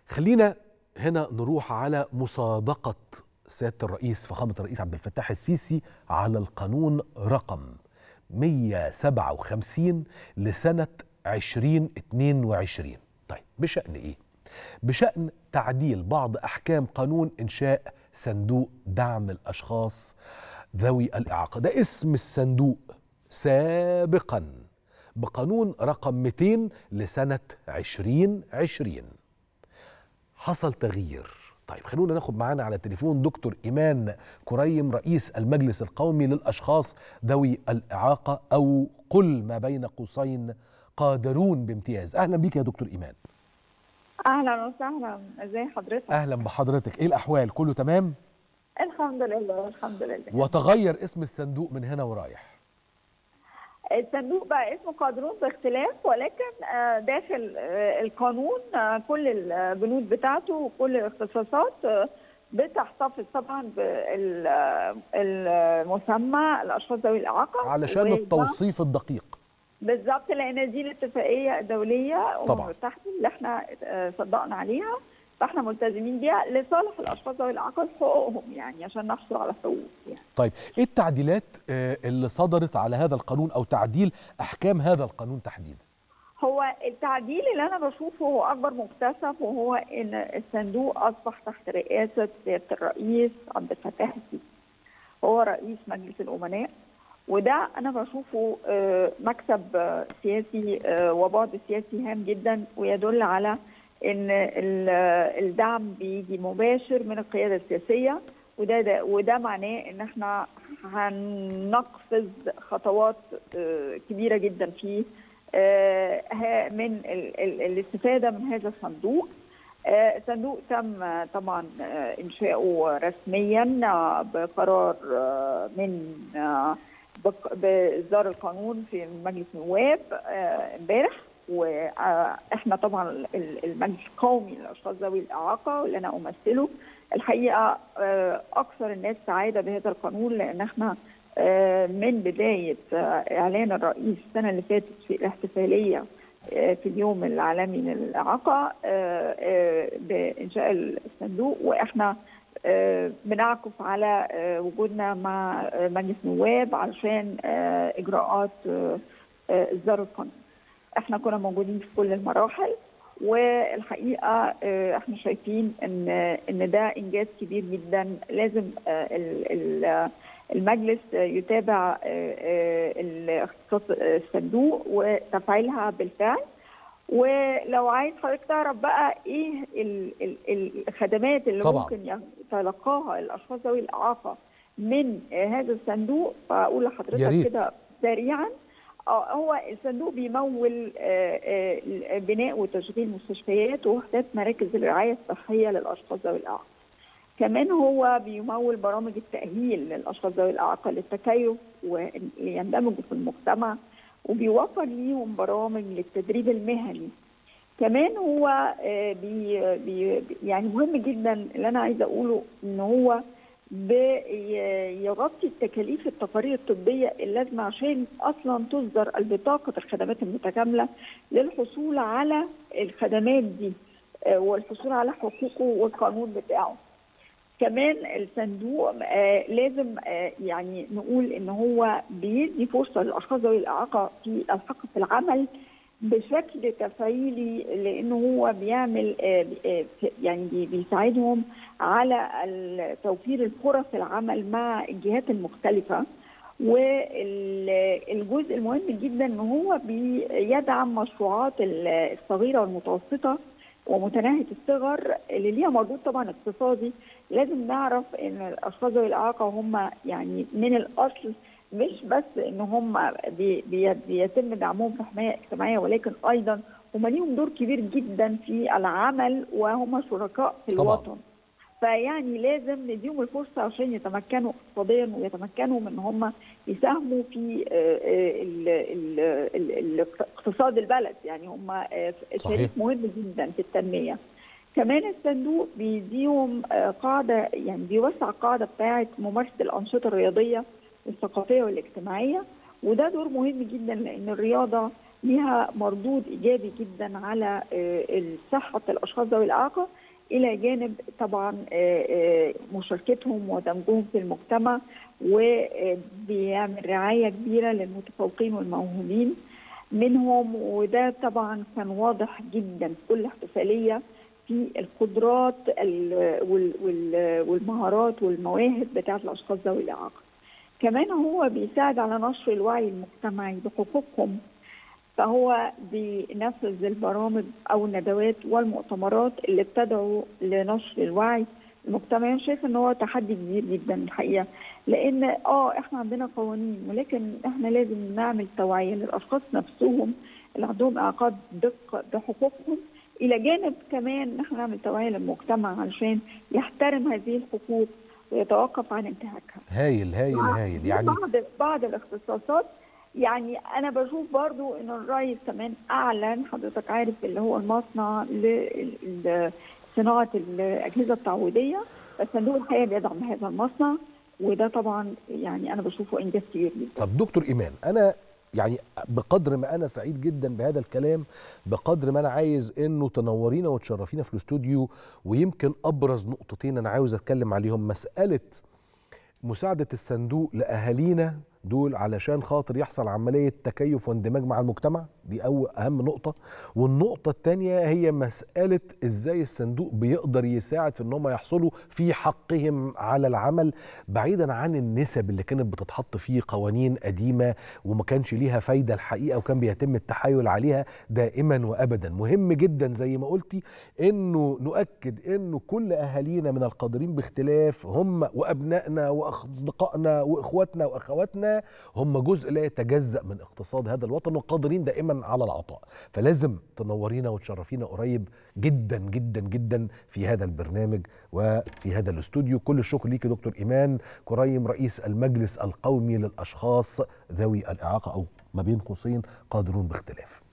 خلينا هنا نروح على مصادقة سيادة الرئيس فخامة الرئيس عبد الفتاح السيسي على القانون رقم 157 لسنة 2022 طيب بشأن إيه؟ بشأن تعديل بعض أحكام قانون إنشاء صندوق دعم الأشخاص ذوي الإعاقة ده اسم الصندوق سابقا بقانون رقم 200 لسنة 2020 حصل تغيير طيب خلونا ناخد معانا على التليفون دكتور إيمان كريم رئيس المجلس القومي للأشخاص ذوي الإعاقة أو قل ما بين قوسين قادرون بامتياز أهلا بيك يا دكتور إيمان اهلا وسهلا ازي حضرتك أهلا بحضرتك إيه الأحوال كله تمام الحمد لله الحمد لله وتغير اسم الصندوق من هنا ورايح الصندوق بقى اسمه قادرون باختلاف ولكن آه، داخل آه، القانون آه، كل البنود بتاعته وكل الاختصاصات آه، بتحتفظ طبعا بالمسمى الاشخاص ذوي الاعاقه علشان وده- التوصيف الدقيق بالظبط لان دي الاتفاقيه الدوليه طبعاً. الامم المتحده اللي احنا آه، صدقنا عليها فاحنا ملتزمين بيها لصالح الاشخاص ذوي الاعاقه حقوقهم يعني عشان نحصل على حقوق يعني طيب ايه التعديلات آه، اللي صدرت على هذا القانون او تعديل احكام هذا القانون تحديدا هو التعديل اللي انا بشوفه هو اكبر مكتسب وهو ان الصندوق اصبح تحت رئاسه سياده الرئيس عبد الفتاح السيسي هو رئيس مجلس الامناء وده انا بشوفه آه، مكسب آه، سياسي آه، وبعد سياسي هام جدا ويدل على ان ال- الدعم بيجي مباشر من القياده السياسيه وده ده وده معناه ان احنا هنقفز خطوات آه، كبيره جدا في آه، ها- من ال- ال- الاستفاده من هذا الصندوق آه، الصندوق تم آه، طبعا آه، انشاؤه رسميا آه، بقرار آه، من آه، بق- باصدار القانون في مجلس النواب آه، امبارح واحنا طبعا ال- المجلس القومي للاشخاص ذوي الاعاقه واللي انا امثله الحقيقه آه، اكثر الناس سعاده بهذا القانون لان احنا آه، من بدايه آه، اعلان الرئيس السنه اللي فاتت في الاحتفاليه آه، في اليوم العالمي للاعاقه آه، آه، بانشاء الصندوق واحنا آه، بنعكف على آه، وجودنا مع آه، مجلس النواب علشان آه، اجراءات آه، آه، اصدار القانون. احنا كنا موجودين في كل المراحل والحقيقه آه، احنا شايفين ان ان ده انجاز كبير جدا لازم آه، ال- ال- المجلس يتابع آه، آه، الاختصاص الصندوق وتفعيلها بالفعل ولو عايز حضرتك تعرف بقى ايه ال- ال- الخدمات اللي طبعاً. ممكن يتلقاها الاشخاص ذوي الاعاقه من آه، هذا الصندوق فاقول يا لحضرتك ريت. كده سريعا آه، هو الصندوق بيمول آه، آه، بناء وتشغيل مستشفيات ووحدات مراكز الرعايه الصحيه للاشخاص ذوي الاعاقه. كمان هو بيمول برامج التاهيل للاشخاص ذوي الاعاقه للتكيف وليندمجوا في المجتمع وبيوفر ليهم برامج للتدريب المهني. كمان هو آه، بي بي يعني مهم جدا اللي انا عايزه اقوله ان هو بيغطي التكاليف التقارير الطبيه اللازمه عشان اصلا تصدر البطاقه الخدمات المتكامله للحصول على الخدمات دي آه، والحصول على حقوقه والقانون بتاعه. كمان الصندوق آه لازم آه يعني نقول ان هو بيدي فرصه للاشخاص ذوي الاعاقه في الحق في العمل بشكل تفعيلي لانه هو بيعمل آه آه يعني بي- بيساعدهم على ال- توفير الفرص العمل مع الجهات المختلفه والجزء المهم جدا ان هو بيدعم مشروعات ال- الصغيره والمتوسطه ومتناهيه الصغر اللي ليها مردود طبعا اقتصادي لازم نعرف ان الاشخاص ذوي الاعاقه هم يعني من الاصل مش بس ان هم بي بي بيتم دعمهم في حمايه اجتماعيه ولكن ايضا هم ليهم دور كبير جدا في العمل وهم شركاء في طبعاً. الوطن فيعني لازم نديهم الفرصه عشان يتمكنوا اقتصاديا ويتمكنوا من ان هم يساهموا في آه، آه، ال- ال- ال- ال- اقتصاد البلد يعني هم آه، صحيح. شريك مهم جدا في التنميه كمان الصندوق بيديهم آه، قاعده يعني بيوسع القاعده بتاعه ممارسه الانشطه الرياضيه والثقافيه والاجتماعيه وده دور مهم جدا لان الرياضه ليها مردود ايجابي جدا على صحه الاشخاص ذوي الاعاقه الى جانب طبعا مشاركتهم ودمجهم في المجتمع وبيعمل رعايه كبيره للمتفوقين والموهوبين منهم وده طبعا كان واضح جدا في كل احتفاليه في القدرات والمهارات والمواهب بتاعت الاشخاص ذوي الاعاقه. كمان هو بيساعد على نشر الوعي المجتمعي بحقوقهم فهو بينفذ البرامج او الندوات والمؤتمرات اللي بتدعو لنشر الوعي المجتمعي انا شايفه ان هو تحدي كبير جدا الحقيقه لان اه احنا عندنا قوانين ولكن احنا لازم نعمل توعيه للاشخاص نفسهم اللي عندهم اعاقات دقه بحقوقهم الى جانب كمان ان احنا نعمل توعيه للمجتمع علشان يحترم هذه الحقوق ويتوقف عن انتهاكها. هايل هايل هايل يعني بعض بعض الاختصاصات يعني انا بشوف برضو ان الرئيس كمان اعلن حضرتك عارف اللي هو المصنع لصناعه الاجهزه التعويضيه الصندوق الحقيقه بيدعم هذا المصنع وده طبعا يعني انا بشوفه انجاز كبير جدا. طب دكتور ايمان انا يعني بقدر ما انا سعيد جدا بهذا الكلام بقدر ما انا عايز انه تنورينا وتشرفينا في الاستوديو ويمكن ابرز نقطتين انا عاوز اتكلم عليهم مساله مساعده الصندوق لاهالينا دول علشان خاطر يحصل عمليه تكيف واندماج مع المجتمع دي أول أهم نقطة والنقطة الثانية هي مسألة إزاي الصندوق بيقدر يساعد في إن هم يحصلوا في حقهم على العمل بعيدا عن النسب اللي كانت بتتحط فيه قوانين قديمة وما كانش ليها فايدة الحقيقة وكان بيتم التحايل عليها دائما وأبدا مهم جدا زي ما قلتي إنه نؤكد إنه كل أهالينا من القادرين باختلاف هم وأبنائنا وأصدقائنا وإخواتنا وأخواتنا هم جزء لا يتجزأ من اقتصاد هذا الوطن وقادرين دائما على العطاء فلازم تنورينا وتشرفينا قريب جدا جدا جدا في هذا البرنامج وفي هذا الاستوديو كل الشكر ليك دكتور ايمان كريم رئيس المجلس القومي للاشخاص ذوي الاعاقه او ما بين قوسين قادرون باختلاف